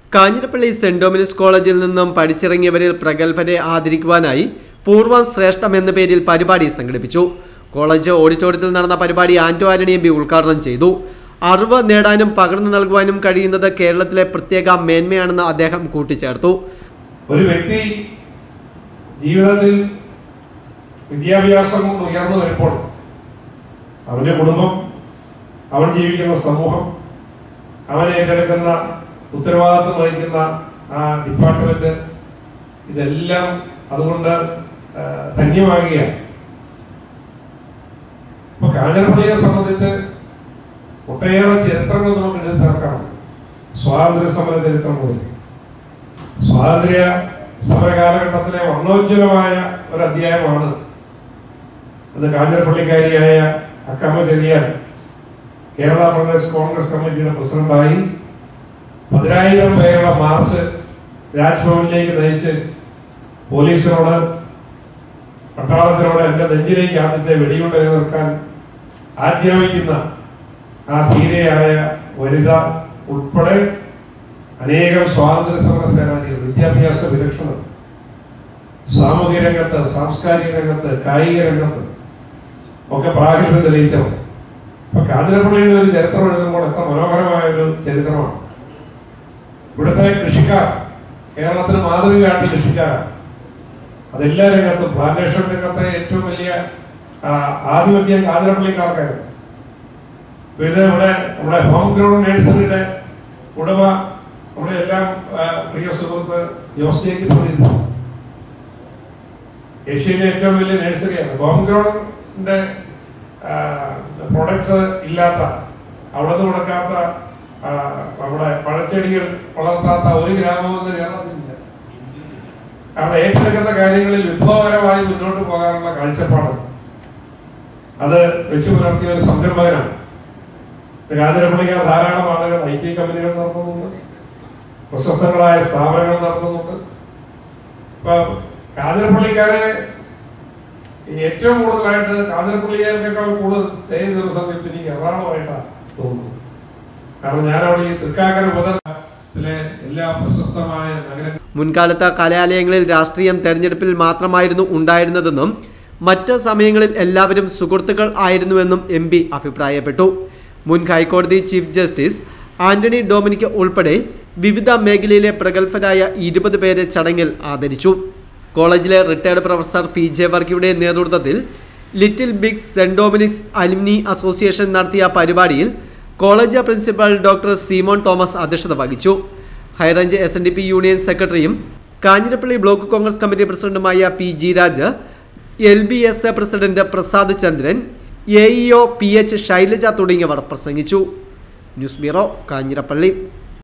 Kanjirappally saint ഡൊമിനിസ് കോളേജിൽ നിന്നും പഠിച്ചിറങ്ങിയവരിൽ പ്രഗത്ഭരെ ആദരിക്കുവാനായി പൂർവം ശ്രേഷ്ഠം എന്ന പേരിൽ പരിപാടി സംഘടിപ്പിച്ചു കോളേജ് ഓഡിറ്റോറിയത്തിൽ നടന്ന പരിപാടി ആന്റോ ആന്റണി എം പി ഉദ്ഘാടനം ചെയ്തു അറിവ് നേടാനും പകർന്നു നൽകുവാനും കഴിയുന്നത് കേരളത്തിലെ പ്രത്യേക മേന്മയാണെന്ന് അദ്ദേഹം കൂട്ടിച്ചേർത്തു ഒരു വ്യക്തി ജീവിതത്തിൽ വിദ്യാഭ്യാസം കൊണ്ട് ഉയർന്നു വരുമ്പോൾ അവന്റെ കുടുംബം അവൻ ജീവിക്കുന്ന സമൂഹം അവനെ ഏറ്റെടുക്കുന്ന ഉത്തരവാദിത്വം വഹിക്കുന്ന ആ ഡിപ്പാർട്ട്മെന്റ് ഇതെല്ലാം അതുകൊണ്ട് ആ, ധന്യമാകുകയാണ് ഇപ്പൊ കാഞ്ഞിരപ്പള്ളിയെ സംബന്ധിച്ച് ഒട്ടേറെ ചരിത്രങ്ങൾ നമുക്ക് എഴുതി തീർക്കാം സ്വാതന്ത്ര്യ സമര ചരിത്രം മുതൽ സ്വാതന്ത്ര്യ സമര കാലഘട്ടത്തിലെ വർണ്ണോജ്വലമായ ഒരു അധ്യായമാണ് അത് കാഞ്ഞിരപ്പള്ളിക്കാരിയായ അക്കമ്മ ചെറിയാൻ കേരള പ്രദേശ് കോൺഗ്രസ് കമ്മിറ്റിയുടെ പ്രസിഡന്റായി പതിനായിരം പേരുടെ മാർച്ച് രാജ്ഭവനിലേക്ക് നയിച്ച് പോലീസിനോട് പട്ടാളത്തിനോട് എന്റെ നെഞ്ചിലേക്ക് ആദ്യത്തെ വെടികൊണ്ട് എതിർക്കാൻ ആജ്ഞാപിക്കുന്ന ആ ധീരയായ വനിത ഉൾപ്പെടെ അനേകം സ്വാതന്ത്ര്യ സമര സേനാനികൾ വിദ്യാഭ്യാസ വിലക്ഷണർ സാമൂഹിക രംഗത്ത് സാംസ്കാരിക രംഗത്ത് കായിക രംഗത്ത് ഒക്കെ പ്രാഗൽഭ്യം തെളിയിച്ചവർ അപ്പൊ കാഞ്ഞിരപ്പള്ളിയുടെ ഒരു ചരിത്രം എഴുതുമ്പോൾ എത്ര മനോഹരമായ ഒരു ചരിത്രമാണ് ഇവിടുത്തെ കൃഷിക്കാർ കേരളത്തിന് മാതൃകയായിട്ട് കൃഷിക്കാരാണ് അതെല്ലാ രംഗത്തും പ്ലാന്റേഷൻ രംഗത്തെ ഏറ്റവും വലിയ ആ, ആധിപത്യം കാഞ്ഞിരപ്പള്ളിക്കാർക്കായിരുന്നു അപ്പൊ ഇത് ഇവിടെ നമ്മുടെ ഹോം ഗ്രൗണ്ട് നഴ്സറിയുടെ ഉടമ നമ്മുടെ എല്ലാം ആ, പ്രിയ സുഹൃത്ത് ജോസ്റ്റിയേക്ക് പോയിരുന്നു ഏഷ്യയിലെ ഏറ്റവും വലിയ നഴ്സറിയാണ് ഹോം ഗ്രൗണ്ടിന്റെ പ്രൊഡക്ട്സ് ഇല്ലാത്ത അവിടെ നിന്ന് കൊടുക്കാത്ത ആ, നമ്മുടെ പഴച്ചെടികൾ വളർത്താത്ത ഒരു ഗ്രാമവും ഇന്ന് കേരളത്തിലില്ല കാരണം ഏറ്റെടുക്കുന്ന കാര്യങ്ങളിൽ വിപ്ലവകരമായി മുന്നോട്ട് പോകാനുള്ള കാഴ്ചപ്പാട് അത് വെച്ചു പുലർത്തിയ ഒരു സംരംഭകനാണ് കാഞ്ഞിരപ്പള്ളിക്കാർ ധാരാളം ആളുകൾ ഐ ടി കമ്പനികൾ നടത്തുന്നുണ്ട് പ്രശസ്തങ്ങളായ സ്ഥാപനങ്ങൾ നടത്തുന്നുണ്ട് ഇപ്പൊ കാഞ്ഞിരപ്പള്ളിക്കാരെ ഏറ്റവും കൂടുതലായിട്ട് കാഞ്ഞിരപ്പള്ളിക്കാരേക്കാൾ കൂടുതൽ സ്റ്റേ ചെയ്ത ദിവസം ഇപ്പൊ എനിക്ക് എറണാകുളമായിട്ടാണ് തോന്നുന്നത് കാരണം ഞാനവിടെ ഈ തൃക്കാക്കര മുതലെ എല്ലാ പ്രശസ്തമായ നഗര മുൻകാലത്ത് കലാലയങ്ങളിൽ രാഷ്ട്രീയം തെരഞ്ഞെടുപ്പിൽ മാത്രമായിരുന്നു ഉണ്ടായിരുന്നതെന്നും മറ്റ് സമയങ്ങളിൽ എല്ലാവരും സുഹൃത്തുക്കൾ ആയിരുന്നുവെന്നും എം പി അഭിപ്രായപ്പെട്ടു മുൻ ഹൈക്കോടതി ചീഫ് ജസ്റ്റിസ് ആന്റണി ഡൊമിനിക് ഉൾപ്പെടെ വിവിധ മേഖലയിലെ പ്രഗത്ഭരായ ഇരുപത് പേരെ ചടങ്ങിൽ ആദരിച്ചു കോളേജിലെ റിട്ടയർഡ് പ്രൊഫസർ പി ജെ വർക്കിയുടെ നേതൃത്വത്തിൽ little big Saint Dominic's alumni association നടത്തിയ പരിപാടിയിൽ college principal doctor Simon Thomas അധ്യക്ഷത വഹിച്ചു high range S N D P union സെക്രട്ടറിയും കാഞ്ഞിരപ്പള്ളി ബ്ലോക്ക് കോൺഗ്രസ് കമ്മിറ്റി പ്രസിഡന്റുമായ P G Raj L B S A president Prasad Chandran A E O P H Shailaja തുടങ്ങിയവർ പ്രസംഗിച്ചു news bureau Kanjirappally